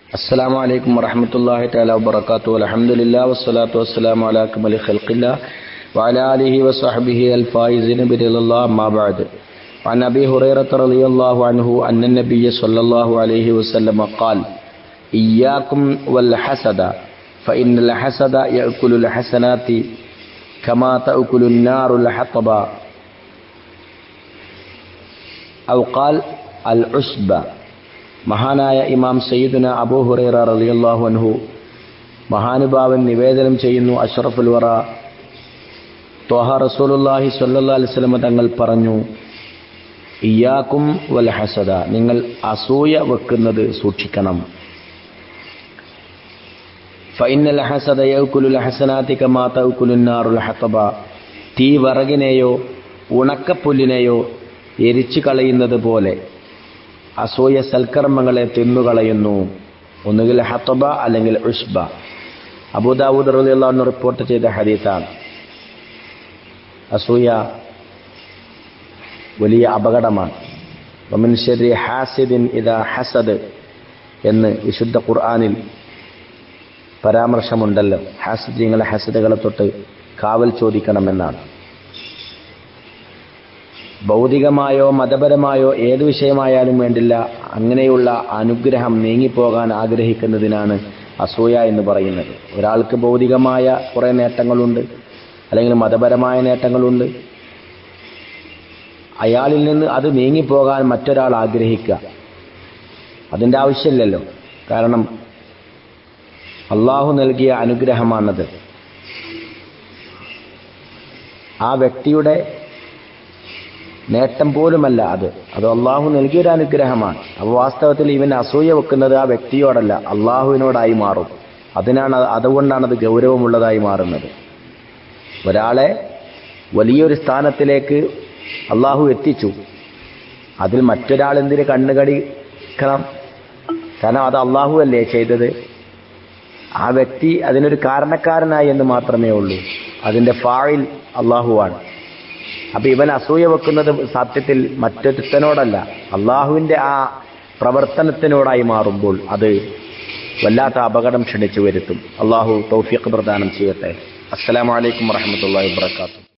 السلام عليكم ورحمة الله تعالى وبركاته الحمد لله والصلاة والسلام على أكمل خلق الله وعلى آله وصحبه الفائزين برضا الله ما بعد عن أبي هريرة رضي الله عنه أن النبي صلى الله عليه وسلم قال إياكم والحسد فإن الحسد يأكل الحسنات كما تأكل النار الحطب أو قال العشب മഹാനായ ഇമാം സയ്യിദുന അബൂ ഹുറൈറ റളിയല്ലാഹു അൻഹു മഹാനുഭാവൻ നിവേദനം ചെയ്യുന്നു അഷ്റഫുൽ വറ ത്വഹ റസൂലുള്ളാഹി സ്വല്ലല്ലാഹി അലൈഹി വസല്ലം തങ്ങൾ പറഞ്ഞു ഇയാക്കും വൽ ഹസദ നിങ്ങൾ അസൂയ വെക്കുന്നത് സൂക്ഷിക്കണം ഫൈനൽ ഹസദ യൗകുലുൽ ഹസനാതി കമാ തൗകുലുൻ നാറുൽ ഹതബ തീ വറകിനെയോ ഉണക്കപ്പുല്ലിനെയോ എരിച്ചു കളയുന്നത് പോലെ അസൂയ സൽക്കർമ്മങ്ങളെ തിന്നുകളയുന്നു ഒന്നുകിൽ ഹത്തബ അല്ലെങ്കിൽ ഉഷ്ബ അബൂദാവൂദ് റളിയല്ലാഹു റിപ്പോർട്ട് ചെയ്ത ഹദീസാണ് അസൂയ വലിയ അപകടമാണ് വമിൻ ശരി ഹാസിദിൻ ഇദാ ഹസദ് എന്ന് വിശുദ്ധ ഖുർആനിൽ പരാമർശമുണ്ടല്ലോ ഹാസിദ്യങ്ങളെ ഹസദുകളെ തൊട്ട് കാവൽ ചോദിക്കണമെന്നാണ് ഭൗതികമായോ മതപരമായോ ഏത് വിഷയമായാലും വേണ്ടില്ല അങ്ങനെയുള്ള അനുഗ്രഹം നീങ്ങിപ്പോകാൻ ആഗ്രഹിക്കുന്നതിനാണ് അസൂയ എന്ന് പറയുന്നത് ഒരാൾക്ക് ഭൗതികമായ കുറേ നേട്ടങ്ങളുണ്ട് അല്ലെങ്കിൽ മതപരമായ നേട്ടങ്ങളുണ്ട് അയാളിൽ നിന്ന് അത് നീങ്ങിപ്പോകാൻ മറ്റൊരാൾ ആഗ്രഹിക്കുക അതിൻ്റെ ആവശ്യമില്ലല്ലോ കാരണം അള്ളാഹു നൽകിയ അനുഗ്രഹമാണത് ആ വ്യക്തിയുടെ നേട്ടം പോലുമല്ല അത് അത് അള്ളാഹു നൽകിയൊരു അനുഗ്രഹമാണ് അപ്പോൾ വാസ്തവത്തിൽ ഇവൻ അസൂയ വെക്കുന്നത് ആ വ്യക്തിയോടല്ല അള്ളാഹുവിനോടായി മാറും അതിനാണ് അതുകൊണ്ടാണ് അത് ഗൗരവമുള്ളതായി മാറുന്നത് ഒരാളെ വലിയൊരു സ്ഥാനത്തിലേക്ക് അള്ളാഹു എത്തിച്ചു അതിൽ മറ്റൊരാൾ എന്തിന് കണ്ണുകടിക്കണം കാരണം അത് അള്ളാഹു അല്ലേ ചെയ്തത് ആ വ്യക്തി അതിനൊരു കാരണക്കാരനായി എന്ന് മാത്രമേ ഉള്ളൂ അതിൻ്റെ ഫായിൽ അള്ളാഹുവാണ് അപ്പൊ ഇവൻ അസൂയ വെക്കുന്നത് സത്യത്തിൽ മറ്റൊരുത്തനോടല്ല അള്ളാഹുവിന്റെ ആ പ്രവർത്തനത്തിനോടായി മാറുമ്പോൾ അത് വല്ലാത്ത അപകടം ക്ഷണിച്ചു വരുത്തും അള്ളാഹു തൗഫീഖ് പ്രദാനം ചെയ്യട്ടെ അസ്സലാമലൈക്കും വറഹമത്തല്ലാ വാത്തു